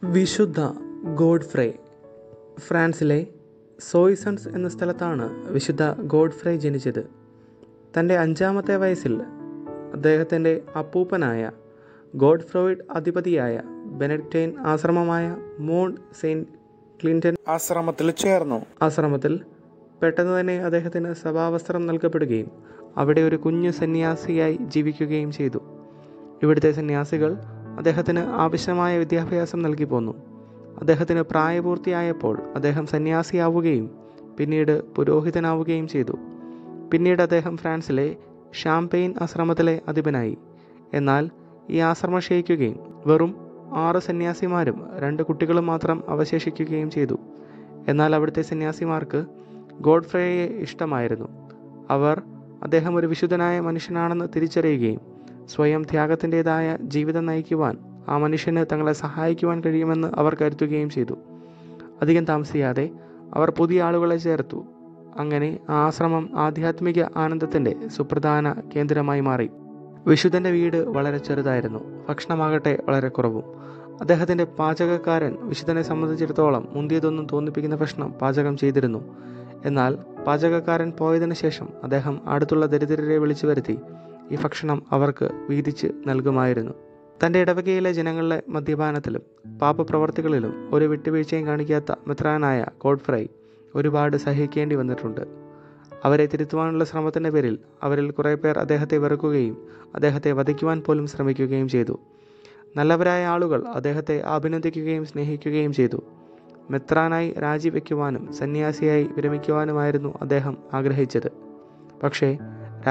വിശുദ്ധ ഗോഡ്ഫ്രേ ഫ്രാൻസിലെ സോയ്സൺസ് എന്ന സ്ഥലത്താണ് വിശുദ്ധ ഗോഡ്ഫ്രേ ജനിച്ചത് തൻ്റെ അഞ്ചാമത്തെ വയസ്സിൽ അദ്ദേഹത്തിൻ്റെ അപ്പൂപ്പനായ ഗോഡ്ഫ്രോയിഡ് അധിപതിയായ ബെനഡിക്റ്റൈൻ ആശ്രമമായ മോണ്ട് സെയിൻറ്റ് ക്ലിൻറ്റൻ ആശ്രമത്തിൽ ചേർന്നു ആശ്രമത്തിൽ പെട്ടെന്ന് തന്നെ അദ്ദേഹത്തിന് സഭാവസ്ത്രം നൽകപ്പെടുകയും അവിടെ ഒരു കുഞ്ഞു സന്യാസിയായി ജീവിക്കുകയും ചെയ്തു ഇവിടുത്തെ സന്യാസികൾ അദ്ദേഹത്തിന് ആവശ്യമായ വിദ്യാഭ്യാസം നൽകി പോന്നു അദ്ദേഹത്തിന് പ്രായപൂർത്തിയായപ്പോൾ അദ്ദേഹം സന്യാസിയാവുകയും പിന്നീട് പുരോഹിതനാവുകയും ചെയ്തു പിന്നീട് അദ്ദേഹം ഫ്രാൻസിലെ ഷാംപെയിൻ ആശ്രമത്തിലെ അധിപനായി എന്നാൽ ഈ ആശ്രമം ക്ഷയിക്കുകയും വെറും ആറ് സന്യാസിമാരും രണ്ട് കുട്ടികളും മാത്രം അവശേഷിക്കുകയും ചെയ്തു എന്നാൽ അവിടുത്തെ സന്യാസിമാർക്ക് ഗോഡ്ഫ്രേയെ ഇഷ്ടമായിരുന്നു അവർ അദ്ദേഹം ഒരു വിശുദ്ധനായ മനുഷ്യനാണെന്ന് തിരിച്ചറിയുകയും സ്വയം ത്യാഗത്തിൻ്റെതായ ജീവിതം നയിക്കുവാൻ ആ മനുഷ്യന് തങ്ങളെ സഹായിക്കുവാൻ കഴിയുമെന്ന് അവർ കരുതുകയും ചെയ്തു അധികം താമസിയാതെ അവർ പുതിയ ആളുകളെ ചേർത്തു അങ്ങനെ ആ ആശ്രമം ആധ്യാത്മിക ആനന്ദത്തിൻ്റെ സുപ്രധാന കേന്ദ്രമായി മാറി വിശുദ്ധൻ്റെ വീട് വളരെ ചെറുതായിരുന്നു ഭക്ഷണമാകട്ടെ വളരെ കുറവും അദ്ദേഹത്തിൻ്റെ പാചകക്കാരൻ വിശുദ്ധനെ സംബന്ധിച്ചിടത്തോളം മുന്തിയതൊന്നും തോന്നിപ്പിക്കുന്ന ഭക്ഷണം പാചകം ചെയ്തിരുന്നു എന്നാൽ പാചകക്കാരൻ പോയതിനു ശേഷം അദ്ദേഹം അടുത്തുള്ള ദരിദ്രരെ വിളിച്ചു വരുത്തി ഈ ഭക്ഷണം അവർക്ക് വീതിച്ച് നൽകുമായിരുന്നു തൻ്റെ ഇടവകയിലെ ജനങ്ങളുടെ മദ്യപാനത്തിലും പാപപ്രവർത്തികളിലും ഒരു വിട്ടുവീഴ്ചയും കാണിക്കാത്ത മെത്രാനായ ഗോഡ്ഫ്രൈ ഒരുപാട് സഹിക്കേണ്ടി വന്നിട്ടുണ്ട് അവരെ തിരുത്തുവാനുള്ള ശ്രമത്തിൻ്റെ പേരിൽ അവരിൽ കുറേ പേർ അദ്ദേഹത്തെ വെറുക്കുകയും അദ്ദേഹത്തെ വധിക്കുവാൻ പോലും ശ്രമിക്കുകയും ചെയ്തു നല്ലവരായ ആളുകൾ അദ്ദേഹത്തെ അഭിനന്ദിക്കുകയും സ്നേഹിക്കുകയും ചെയ്തു മെത്രാനായി രാജിവെക്കുവാനും സന്യാസിയായി വിരമിക്കുവാനുമായിരുന്നു അദ്ദേഹം ആഗ്രഹിച്ചത് പക്ഷേ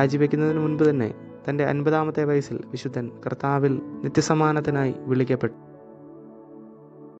രാജിവെക്കുന്നതിന് മുൻപ് തന്നെ തൻ്റെ അൻപതാമത്തെ വയസ്സിൽ വിശുദ്ധൻ കർത്താവിൽ നിത്യസമാനത്തിനായി വിളിക്കപ്പെട്ടു